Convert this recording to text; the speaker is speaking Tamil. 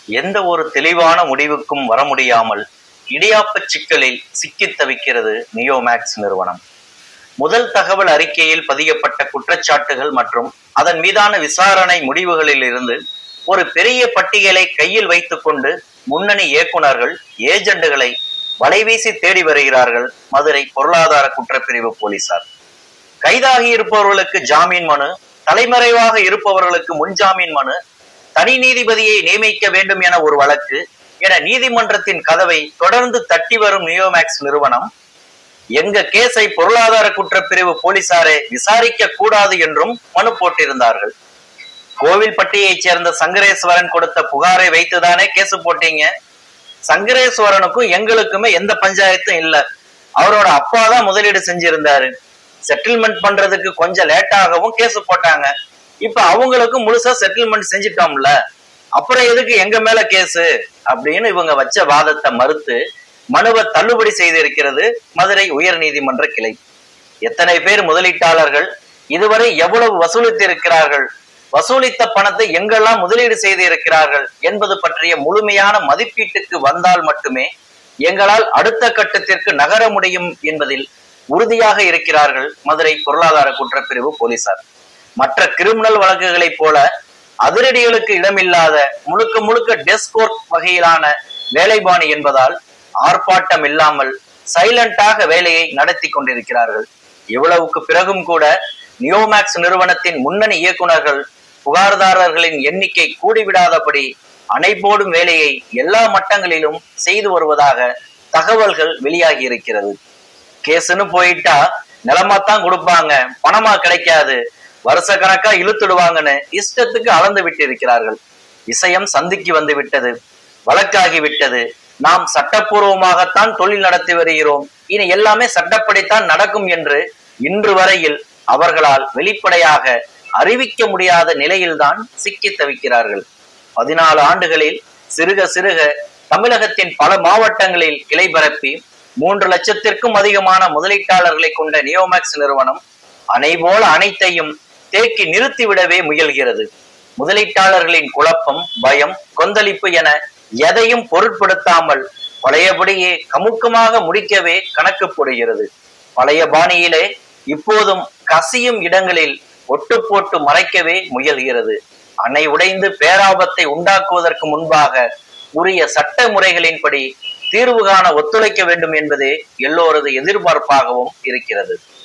எந்த ஒரு தெளிவான முடிவுக்கும் வர முடியாமல் இடியாப்பச் சிக்கலில் சிக்கித் தவிக்கிறது நியோமேக்ஸ் நிறுவனம் முதல் தகவல் அறிக்கையில் பதியப்பட்ட குற்றச்சாட்டுகள் மற்றும் அதன் மீதான விசாரணை முடிவுகளில் இருந்து ஒரு பெரிய பட்டியலை கையில் வைத்துக்கொண்டு முன்னணி இயக்குனர்கள் ஏஜெண்டுகளை வலைவீசி தேடி வருகிறார்கள் மதுரை பொருளாதார குற்றப்பிரிவு போலீசார் கைதாகி இருப்பவர்களுக்கு ஜாமீன் மனு தலைமறைவாக இருப்பவர்களுக்கு முன்ஜாமீன் மனு தனி நீதிபதியை நியமிக்க வேண்டும் என ஒரு வழக்கு என நீதிமன்றத்தின் கதவை தொடர்ந்து தட்டி வரும் நியோமேக்ஸ் நிறுவனம் எங்க கேஸை பொருளாதார குற்றப்பிரிவு போலீசாரே விசாரிக்க கூடாது என்றும் மனு போட்டிருந்தார்கள் கோவில்பட்டியைச் சேர்ந்த சங்கரேஸ்வரன் கொடுத்த புகாரை வைத்துதானே கேஸ் போட்டீங்க சங்கரேஸ்வரனுக்கும் எங்களுக்குமே எந்த பஞ்சாயத்தும் இல்ல அவரோட அப்பா தான் முதலீடு செஞ்சிருந்தாரு செட்டில்மெண்ட் பண்றதுக்கு கொஞ்சம் லேட்டாகவும் கேஸ் போட்டாங்க இப்ப அவங்களுக்கும் முழுசா செட்டில்மெண்ட் செஞ்சிட்டோம்ல அப்புறம் எதுக்கு எங்க மேல கேஸ் அப்படின்னு இவங்க வச்ச வாதத்தை மறுத்து மனுவை தள்ளுபடி செய்திருக்கிறது மதுரை உயர் நீதிமன்ற கிளை எத்தனை பேர் முதலீட்டாளர்கள் இதுவரை எவ்வளவு வசூலித்து இருக்கிறார்கள் வசூலித்த பணத்தை எங்கெல்லாம் முதலீடு செய்து இருக்கிறார்கள் என்பது பற்றிய முழுமையான மதிப்பீட்டுக்கு வந்தால் மட்டுமே எங்களால் அடுத்த கட்டத்திற்கு நகர முடியும் என்பதில் உறுதியாக இருக்கிறார்கள் மதுரை பொருளாதார குற்றப்பிரிவு போலீசார் மற்ற கிரிமினல் வழக்குகளைப் போல அதிரடிகளுக்கு இடமில்லாத முழுக்க முழுக்க டெஸ்கோர்ட் வகையிலான வேலைபாணி என்பதால் ஆர்ப்பாட்டம் இல்லாமல் சைலண்டாக வேலையை நடத்தி கொண்டிருக்கிறார்கள் இவ்வளவுக்கு பிறகும் கூட நியோமேக்ஸ் நிறுவனத்தின் முன்னணி இயக்குனர்கள் புகார்தாரர்களின் எண்ணிக்கை கூடிவிடாதபடி அணைபோடும் வேலையை எல்லா மட்டங்களிலும் செய்து வருவதாக தகவல்கள் வெளியாகி இருக்கிறது கேஸ்னு போயிட்டா நிலமாத்தான் கொடுப்பாங்க பணமா கிடைக்காது வருஷ கணக்கா இழுத்துடுவாங்கன்னு இஷ்டத்துக்கு அளந்து விட்டு இருக்கிறார்கள் விஷயம் சந்திக்கு வந்து விட்டது வழக்காகி விட்டது நாம் சட்டப்பூர்வமாகத்தான் தொழில் நடத்தி வருகிறோம் இனி எல்லாமே சட்டப்படித்தான் நடக்கும் என்று இன்று வரையில் அவர்களால் வெளிப்படையாக அறிவிக்க முடியாத நிலையில்தான் சிக்கி தவிக்கிறார்கள் பதினாலு ஆண்டுகளில் சிறுக சிறுக தமிழகத்தின் பல மாவட்டங்களில் கிளை பரப்பி மூன்று லட்சத்திற்கும் அதிகமான முதலீட்டாளர்களை கொண்ட நியோமேக்ஸ் நிறுவனம் அணை போல அனைத்தையும் தேக்கி நிறுத்திவிடவே முயல்கிறது முதலீட்டாளர்களின் குழப்பம் பயம் கொந்தளிப்பு என எதையும் பொருட்படுத்தாமல் பழையபடியே கமுக்கமாக முடிக்கவே கணக்கு போடுகிறது பழைய பாணியிலே இப்போதும் கசியும் இடங்களில் ஒட்டு போட்டு மறைக்கவே முயல்கிறது அணை உடைந்து பேராபத்தை உண்டாக்குவதற்கு முன்பாக உரிய சட்ட முறைகளின்படி தீர்வு காண ஒத்துழைக்க வேண்டும் என்பதே எல்லோரது எதிர்பார்ப்பாகவும் இருக்கிறது